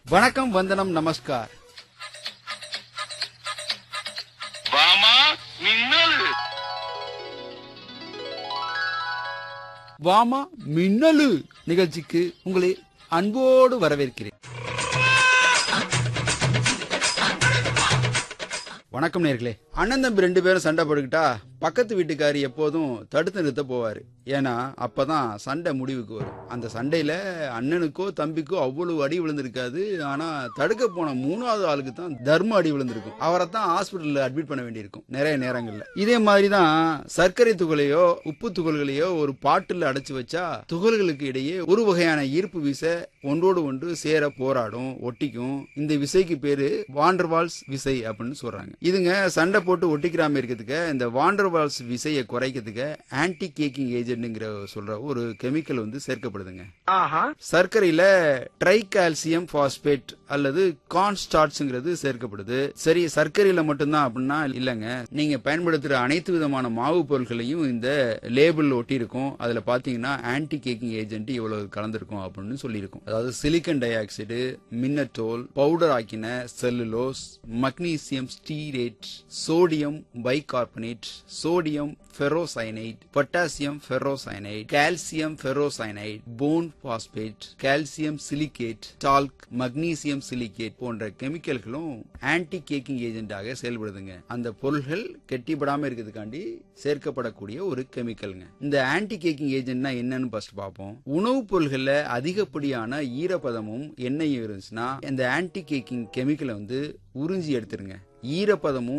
வணக்கம் வந்தனம் நமஸ்கார் வாமா மின்னல் வாமா மின்னலு நிகழ்ச்சிக்கு உங்களை அன்போடு வரவேற்கிறேன் வணக்கம் நேர்களே அண்ணன் தம்பி ரெண்டு பேரும் சண்டை போட்டுக்கிட்டா பக்கத்து வீட்டுக்காரி எப்போதும் தடுத்து நிறுத்த போவாரு ஏன்னா அப்பதான் சண்டை முடிவுக்கு வரும் அந்த சண்டையில அண்ணனுக்கோ தம்பிக்கோ அவ்வளவு அடி விழுந்திருக்காது ஆனா தடுக்க போன மூணாவது ஆளுக்கு தான் தர்ம அடி விழுந்திருக்கும் அவரை தான் ஹாஸ்பிட்டல்ல அட்மிட் பண்ண வேண்டியிருக்கும் நிறைய நேரங்கள்ல இதே மாதிரி தான் சர்க்கரை துகளையோ உப்பு துகள்களையோ ஒரு பாட்டில் அடைச்சு வச்சா துகள்களுக்கு இடையே ஒரு வகையான ஈர்ப்பு விசை ஒன்றோடு ஒன்று சேர போராடும் ஒட்டிக்கும் இந்த விசைக்கு பேரு வாண்டர்வால்ஸ் விசை அப்படின்னு சொல்றாங்க இதுங்க சண்டை போட்டு ஒட்டிக்கிறாம இருக்கிறதுக்கு இந்த வாண்டர்வால்ஸ் விசையை குறைக்கிறதுக்கு ஆன்டி கேக்கிங் ஏஜென்ட்ங்கிற சொல்ற ஒரு கெமிக்கல் வந்து சேர்க்கப்படுதுங்க சர்க்கரையில ட்ரை கால்சியம் பாஸ்பேட் அல்லது கார்ன்ஸ்டார்ச்ங்கிறது சேர்க்கப்படுது சரி சர்க்கரையில மட்டும்தான் அப்படின்னா இல்லங்க நீங்க பயன்படுத்துற அனைத்து விதமான மாவு பொருட்களையும் இந்த லேபிள் ஒட்டி இருக்கும் அதுல பாத்தீங்கன்னா ஆன்டி கேக்கிங் ஏஜென்ட் இவ்வளவு கலந்திருக்கும் அப்படின்னு சொல்லியிருக்கும் அதாவது silicon dioxide mannitol powder ஆக்கின cellulose magnesium stearate sodium bicarbonate sodium ferrocyanide potassium ferrocyanide calcium ferrocyanide bone phosphate calcium silicate talc magnesium silicate போன்ற கெமிக்கல்களும் ஆன்டி கேக்கிங் ஏஜென்டாக செயல்படுதுங்க அந்த பொருள்கள் கெட்டிப்படாம இருக்கிறதுக்காண்டி சேர்க்கப்படக்கூடிய ஒரு கெமிக்கல்ங்க இந்த ஆன்டி கேக்கிங் ஏஜென்ட்னா என்னன்னு ஃபர்ஸ்ட் பார்ப்போம் உணவுப் பொருள்கள்ல அதிகப்படியான ஈரப்பதமும் எண்ணெயும் இருந்துச்சுன்னா இந்த ஆன்டி கேக்கிங் கெமிக்கலை வந்து உறிஞ்சி எடுத்துருங்க ஈரப்பதமும்